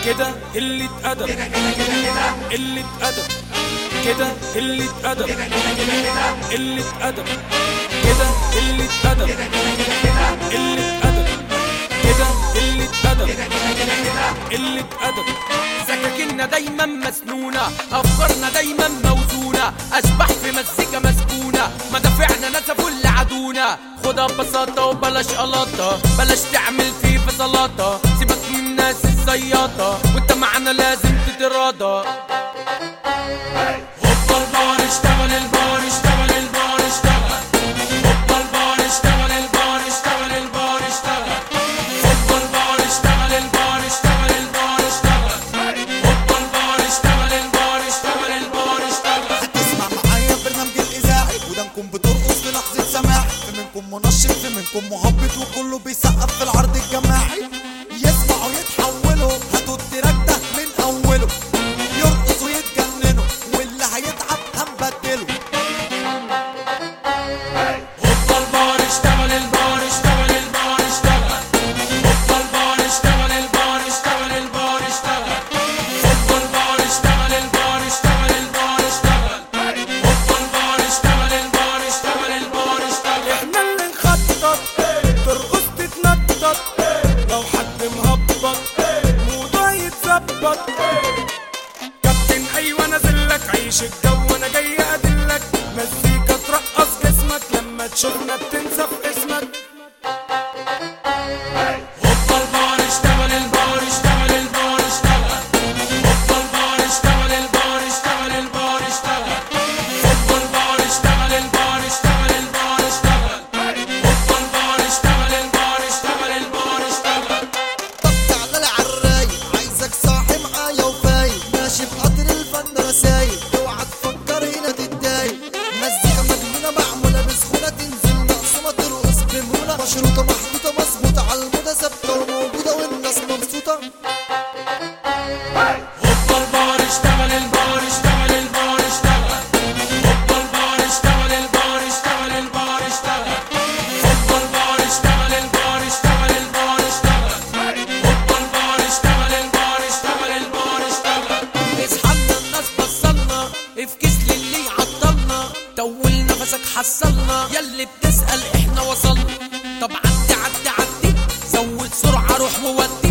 كده قلة أدب قلة أدب كده قلة أدب قلة أدب كده قلة أدب قلة أدب كده قلة أدب قلة أدب سكاكيننا دايما مسنونة أفكارنا دايما موزونة أشبح في مزيكا مسكونة مدافعنا نسفوا اللي عدونا خدها ببساطة وبلاش قلاطة بلاش تعمل فيه بسلاطة سيبك من الناس الزياطة وانت معانا لازم تتراضى هوبا البار اشتغل البار اشتغل البار اشتغل هوبا البار اشتغل البار اشتغل البار اشتغل هوبا البار اشتغل البار اشتغل البار اشتغل هوبا البار اشتغل البار اشتغل البار اشتغل هتسمع معايا برنامج الاذاعي ودانكم بترقص في لحظه سماع في منكم منشط في منكم مهبط وكله بيسقف في العرض الجماعي يسمعوا يتحولوا هاتوا التراك ده من اوله يرقصوا يتجننوا واللي هيتعب هنبدله هوبا البار اشتغل البار اشتغل البار اشتغل هوبا البار اشتغل البار اشتغل البار اشتغل هوبا البار اشتغل البار اشتغل البار اشتغل هوبا البار اشتغل البار اشتغل البار اشتغل احنا اللي نخطط ترقص تتنطط لو حد مهبط موضوع يتظبط كابتن ايوه نازل لك عيش الجو انا جاي ادلك مزيكا ترقص جسمك لما تشوفنا بتنسى في اسمك هوبا البار اشتغل البار اشتغل البار اشتغل هوبا البار اشتغل البار اشتغل البار اشتغل هوبا البار اشتغل البار اشتغل البار اشتغل هوبا البار اشتغل البار اشتغل البار اشتغل طب تعالى عالرايق عايزك صاحي معايا وفايق ماشي بقدر الفن رسايل اوعى تفكر هنا تتضايق مزيكا مجنونة معمولة بسهولة تنزل مقسومة ترقص بمرونة مشروطة محطوطة مظبوطة على الموضة ثابتة وموجودة والناس مبسوطة هوبا البار اشتغل البار اشتغل البار اشتغل هوبا البار اشتغل البار اشتغل البار اشتغل هوبا البار اشتغل البار اشتغل البار اشتغل هوبا البار اشتغل البار اشتغل البار اشتغل اصحالنا الناس بصلنا افكس للي عطلنا طول نفسك حصلنا يلي بتسأل احنا وصلنا طب عدي عدي عدي زود سرعة روح وودي